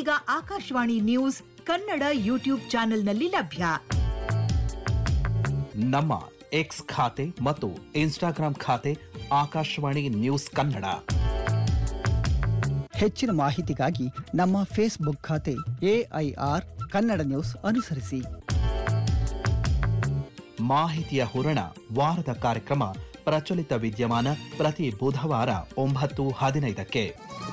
ಈಗ Akashvani news Kannada YouTube ಚಾನೆಲ್ನಲ್ಲಿ ಲಭ್ಯ ನಮ್ಮ ಎಕ್ಸ್ ಖಾತೆ ಮತ್ತು ಇನ್ಸ್ಟಾಗ್ರಾಂ ಖಾತೆ ಆಕಾಶವಾಣಿ ನ್ಯೂಸ್ ಕನ್ನಡ ಹೆಚ್ಚಿನ ಮಾಹಿತಿಗಾಗಿ ನಮ್ಮ ಫೇಸ್ಬುಕ್ ಖಾತೆ ಎಐಆರ್ ಕನ್ನಡ ನ್ಯೂಸ್ ಅನುಸರಿಸಿ ಮಾಹಿತಿಯ ಹೂರಣ ವಾರದ ಕಾರ್ಯಕ್ರಮ ಪ್ರಚಲಿತ ವಿದ್ಯಮಾನ ಪ್ರತಿ ಬುಧವಾರ ಒಂಬತ್ತು ಹದಿನೈದಕ್ಕೆ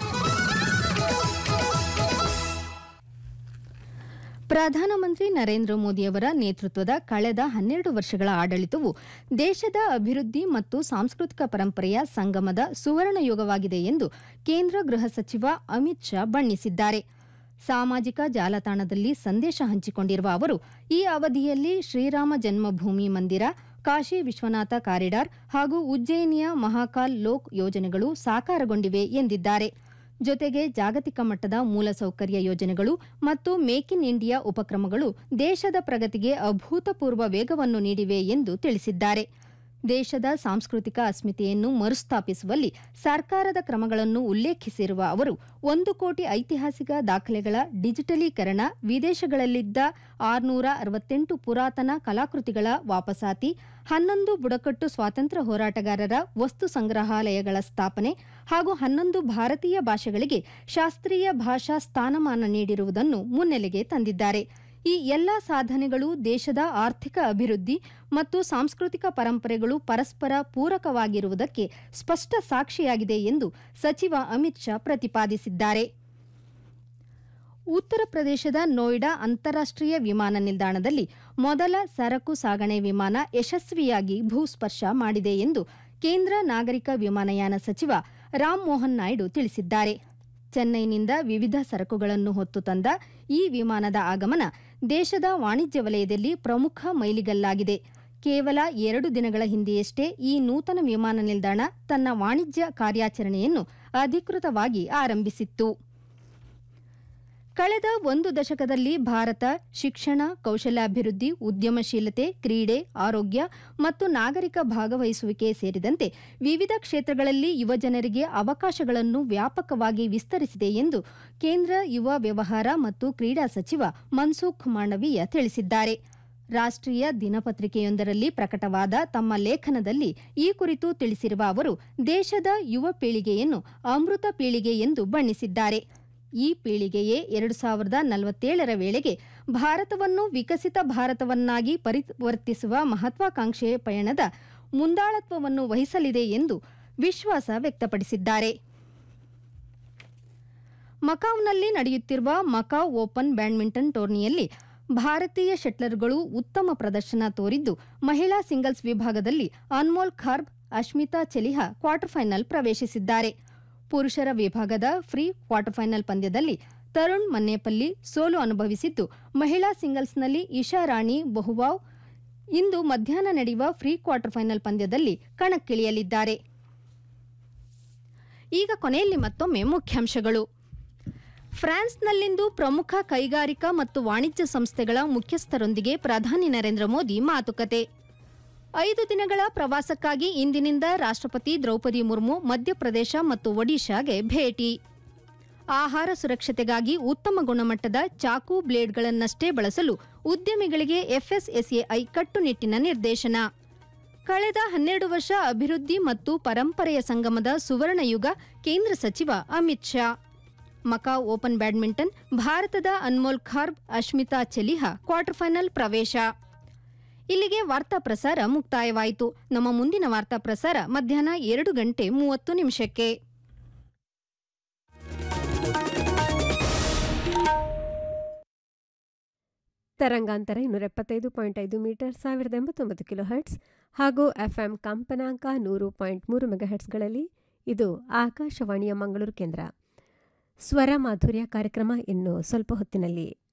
ಪ್ರಧಾನಮಂತ್ರಿ ನರೇಂದ್ರ ಮೋದಿಯವರ ನೇತೃತ್ವದ ಕಳೆದ ಹನ್ನೆರಡು ವರ್ಷಗಳ ಆಡಳಿತವು ದೇಶದ ಅಭಿವೃದ್ಧಿ ಮತ್ತು ಸಾಂಸ್ಕೃತಿಕ ಪರಂಪರೆಯ ಸಂಗಮದ ಸುವರ್ಣ ಯುಗವಾಗಿದೆ ಎಂದು ಕೇಂದ್ರ ಗೃಹ ಸಚಿವ ಅಮಿತ್ ಶಾ ಬಣ್ಣಿಸಿದ್ದಾರೆ ಸಾಮಾಜಿಕ ಜಾಲತಾಣದಲ್ಲಿ ಸಂದೇಶ ಹಂಚಿಕೊಂಡಿರುವ ಅವರು ಈ ಅವಧಿಯಲ್ಲಿ ಶ್ರೀರಾಮ ಜನ್ಮಭೂಮಿ ಮಂದಿರ ಕಾಶಿ ವಿಶ್ವನಾಥ ಕಾರಿಡಾರ್ ಹಾಗೂ ಉಜ್ಜಯಿನಿಯ ಮಹಾಕಾಲ್ ಲೋಕ್ ಯೋಜನೆಗಳು ಸಾಕಾರಗೊಂಡಿವೆ ಎಂದಿದ್ದಾರೆ ಜೊತೆಗೆ ಜಾಗತಿಕ ಮಟ್ಟದ ಮೂಲಸೌಕರ್ಯ ಯೋಜನೆಗಳು ಮತ್ತು ಮೇಕ್ ಇನ್ ಇಂಡಿಯಾ ಉಪಕ್ರಮಗಳು ದೇಶದ ಪ್ರಗತಿಗೆ ಅಭೂತಪೂರ್ವ ವೇಗವನ್ನು ನೀಡಿವೆ ಎಂದು ತಿಳಿಸಿದ್ದಾರೆ ದೇಶದ ಸಾಂಸ್ಕೃತಿಕ ಅಸ್ಮಿತೆಯನ್ನು ಮರುಸ್ಥಾಪಿಸುವಲ್ಲಿ ಸರ್ಕಾರದ ಕ್ರಮಗಳನ್ನು ಉಲ್ಲೇಖಿಸಿರುವ ಅವರು ಒಂದು ಕೋಟಿ ಐತಿಹಾಸಿಕ ದಾಖಲೆಗಳ ಡಿಜಿಟಲೀಕರಣ ವಿದೇಶಗಳಲ್ಲಿದ್ದ ಆರುನೂರ ಅರವತ್ತೆಂಟು ಪುರಾತನ ಕಲಾಕೃತಿಗಳ ವಾಪಸಾತಿ ಹನ್ನೊಂದು ಬುಡಕಟ್ಟು ಸ್ವಾತಂತ್ರ್ಯ ಹೋರಾಟಗಾರರ ವಸ್ತು ಸಂಗ್ರಹಾಲಯಗಳ ಸ್ಥಾಪನೆ ಹಾಗೂ ಹನ್ನೊಂದು ಭಾರತೀಯ ಭಾಷೆಗಳಿಗೆ ಶಾಸ್ತ್ರೀಯ ಭಾಷಾ ಸ್ಥಾನಮಾನ ನೀಡಿರುವುದನ್ನು ಮುನ್ನೆಲೆಗೆ ತಂದಿದ್ದಾರೆ ಈ ಎಲ್ಲ ಸಾಧನೆಗಳು ದೇಶದ ಆರ್ಥಿಕ ಅಭಿವೃದ್ಧಿ ಮತ್ತು ಸಾಂಸ್ಕೃತಿಕ ಪರಂಪರೆಗಳು ಪರಸ್ಪರ ಪೂರಕವಾಗಿರುವುದಕ್ಕೆ ಸ್ಪಷ್ಟ ಸಾಕ್ಷಿಯಾಗಿದೆ ಎಂದು ಸಚಿವ ಅಮಿತ್ ಶಾ ಪ್ರತಿಪಾದಿಸಿದ್ದಾರೆ ಉತ್ತರ ಪ್ರದೇಶದ ನೋಯ್ಡಾ ಅಂತಾರಾಷ್ಟೀಯ ವಿಮಾನ ನಿಲ್ದಾಣದಲ್ಲಿ ಮೊದಲ ಸರಕು ಸಾಗಣೆ ವಿಮಾನ ಯಶಸ್ವಿಯಾಗಿ ಭೂಸ್ಪರ್ಶ ಮಾಡಿದೆ ಎಂದು ಕೇಂದ್ರ ನಾಗರಿಕ ವಿಮಾನಯಾನ ಸಚಿವ ರಾಮ್ ಮೋಹನ್ ನಾಯ್ಡು ತಿಳಿಸಿದ್ದಾರೆ ಚೆನ್ನೈನಿಂದ ವಿವಿಧ ಸರಕುಗಳನ್ನು ಹೊತ್ತು ತಂದ ಈ ವಿಮಾನದ ಆಗಮನ ದೇಶದ ವಾಣಿಜ್ಯ ವಲಯದಲ್ಲಿ ಪ್ರಮುಖ ಮೈಲಿಗಲ್ಲಾಗಿದೆ ಕೇವಲ ಎರಡು ದಿನಗಳ ಹಿಂದೆಯಷ್ಟೇ ಈ ನೂತನ ವಿಮಾನ ನಿಲ್ದಾಣ ತನ್ನ ವಾಣಿಜ್ಯ ಕಾರ್ಯಾಚರಣೆಯನ್ನು ಅಧಿಕೃತವಾಗಿ ಆರಂಭಿಸಿತ್ತು ಕಳೆದ ಒಂದು ದಶಕದಲ್ಲಿ ಭಾರತ ಶಿಕ್ಷಣ ಕೌಶಲ್ಯಾಭಿವೃದ್ಧಿ ಉದ್ಯಮಶೀಲತೆ ಕ್ರೀಡೆ ಆರೋಗ್ಯ ಮತ್ತು ನಾಗರಿಕ ಭಾಗವಹಿಸುವಿಕೆ ಸೇರಿದಂತೆ ವಿವಿಧ ಕ್ಷೇತ್ರಗಳಲ್ಲಿ ಯುವಜನರಿಗೆ ಅವಕಾಶಗಳನ್ನು ವ್ಯಾಪಕವಾಗಿ ವಿಸ್ತರಿಸಿದೆ ಎಂದು ಕೇಂದ್ರ ಯುವ ವ್ಯವಹಾರ ಮತ್ತು ಕ್ರೀಡಾ ಸಚಿವ ಮನ್ಸುಖ್ ಮಾಂಡವೀಯ ತಿಳಿಸಿದ್ದಾರೆ ರಾಷ್ಟ್ರೀಯ ದಿನಪತ್ರಿಕೆಯೊಂದರಲ್ಲಿ ಪ್ರಕಟವಾದ ತಮ್ಮ ಲೇಖನದಲ್ಲಿ ಈ ಕುರಿತು ತಿಳಿಸಿರುವ ಅವರು ದೇಶದ ಯುವ ಪೀಳಿಗೆಯನ್ನು ಅಮೃತ ಪೀಳಿಗೆ ಎಂದು ಬಣ್ಣಿಸಿದ್ದಾರೆ ಈ ಪೀಳಿಗೆಯೇ ಎರಡು ಸಾವಿರದ ನಲವತ್ತೇಳರ ವೇಳೆಗೆ ಭಾರತವನ್ನು ವಿಕಸಿತ ಭಾರತವನ್ನಾಗಿ ಪರಿವರ್ತಿಸುವ ಮಹತ್ವಾಕಾಂಕ್ಷೆಯ ಪಯಣದ ಮುಂದಾಳತ್ವವನ್ನು ವಹಿಸಲಿದೆ ಎಂದು ವಿಶ್ವಾಸ ವ್ಯಕ್ತಪಡಿಸಿದ್ದಾರೆ ಮಕಾವ್ನಲ್ಲಿ ನಡೆಯುತ್ತಿರುವ ಮಕಾವ್ ಓಪನ್ ಬ್ಯಾಡ್ಮಿಂಟನ್ ಟೂರ್ನಿಯಲ್ಲಿ ಭಾರತೀಯ ಶಟ್ಲರ್ಗಳು ಉತ್ತಮ ಪ್ರದರ್ಶನ ತೋರಿದ್ದು ಮಹಿಳಾ ಸಿಂಗಲ್ಸ್ ವಿಭಾಗದಲ್ಲಿ ಅನ್ಮೋಲ್ ಖಾರ್ಬ್ ಅಶ್ಮಿತಾ ಚೆಲಿಹಾ ಕ್ವಾರ್ಟರ್ ಫೈನಲ್ ಪ್ರವೇಶಿಸಿದ್ದಾರೆ ಪುರುಷರ ವಿಭಾಗದ ಫ್ರೀ ಕ್ವಾರ್ಟರ್ ಫೈನಲ್ ಪಂದ್ಯದಲ್ಲಿ ತರುಣ್ ಮನ್ನೇಪಲ್ಲಿ ಸೋಲು ಅನುಭವಿಸಿದ್ದು ಮಹಿಳಾ ಸಿಂಗಲ್ಸ್ನಲ್ಲಿ ಇಶಾ ರಾಣಿ ಬಹುವಾವ್ ಇಂದು ಮಧ್ಯಾಹ್ನ ನಡೆಯುವ ಫ್ರೀ ಕ್ವಾರ್ಟರ್ ಫೈನಲ್ ಪಂದ್ಯದಲ್ಲಿ ಕಣಕ್ಕಿಳಿಯಲಿದ್ದಾರೆ ಈಗ ಕೊನೆಯಲ್ಲಿ ಮತ್ತೊಮ್ಮೆ ಮುಖ್ಯಾಂಶಗಳು ಫ್ರಾನ್ಸ್ನಲ್ಲಿಂದು ಪ್ರಮುಖ ಕೈಗಾರಿಕಾ ಮತ್ತು ವಾಣಿಜ್ಯ ಸಂಸ್ಥೆಗಳ ಮುಖ್ಯಸ್ಥರೊಂದಿಗೆ ಪ್ರಧಾನಿ ನರೇಂದ್ರ ಮೋದಿ ಮಾತುಕತೆ ಐದು ದಿನಗಳ ಪ್ರವಾಸಕ್ಕಾಗಿ ಇಂದಿನಿಂದ ರಾಷ್ಟ್ರಪತಿ ದ್ರೌಪದಿ ಮುರ್ಮು ಮಧ್ಯಪ್ರದೇಶ ಮತ್ತು ಒಡಿಶಾಗೆ ಭೇಟಿ ಆಹಾರ ಸುರಕ್ಷತೆಗಾಗಿ ಉತ್ತಮ ಗುಣಮಟ್ಟದ ಚಾಕು ಬ್ಲೇಡ್ಗಳನ್ನಷ್ಟೇ ಬಳಸಲು ಉದ್ಯಮಿಗಳಿಗೆ ಎಫ್ಎಸ್ಎಸ್ಎಐ ಕಟ್ಟುನಿಟ್ಟಿನ ನಿರ್ದೇಶನ ಕಳೆದ ಹನ್ನೆರಡು ವರ್ಷ ಅಭಿವೃದ್ಧಿ ಮತ್ತು ಪರಂಪರೆಯ ಸಂಗಮದ ಸುವರ್ಣ ಯುಗ ಕೇಂದ್ರ ಸಚಿವ Amit Shah Macau Open badminton ಭಾರತದ ಅನ್ಮೋಲ್ ಖಾರ್ಬ್ ಅಶ್ಮಿತಾ ಚೆಲಿಹಾ ಕ್ವಾರ್ಟರ್ ಫೈನಲ್ ಪ್ರವೇಶ ಇಲ್ಲಿಗೆ ವಾರ್ತಾ ಪ್ರಸಾರ ಮುಕ್ತಾಯವಾಯಿತು ನಮ್ಮ ಮುಂದಿನ ವಾರ್ತಾ ಪ್ರಸಾರ ಮಧ್ಯಾಹ್ನ ಎರಡು ಗಂಟೆ ಮೂವತ್ತು ನಿಮಿಷಕ್ಕೆ ತರಂಗಾಂತರ ಇನ್ನೂರ ಎಪ್ಪತ್ತೈದು ಪಾಯಿಂಟ್ ಐದು ಮೀಟರ್ ಸಾವಿರದ ಎಂಬತ್ತೊಂಬತ್ತು ಕಿಲೋ ಹರ್ಟ್ಸ್ ಹಾಗೂ ಎಫ್ಎಂ ಕಂಪನಾಂಕ ನೂರು ಪಾಯಿಂಟ್ ಮೂರು ಮೆಗಾಹರ್ಟ್ಸ್ಗಳಲ್ಲಿ ಇದು ಆಕಾಶವಾಣಿಯ ಮಂಗಳೂರು ಕೇಂದ್ರ ಸ್ವರ ಮಾಧುರ್ಯ ಕಾರ್ಯಕ್ರಮ ಇನ್ನು ಸ್ವಲ್ಪ ಹೊತ್ತಿನಲ್ಲಿ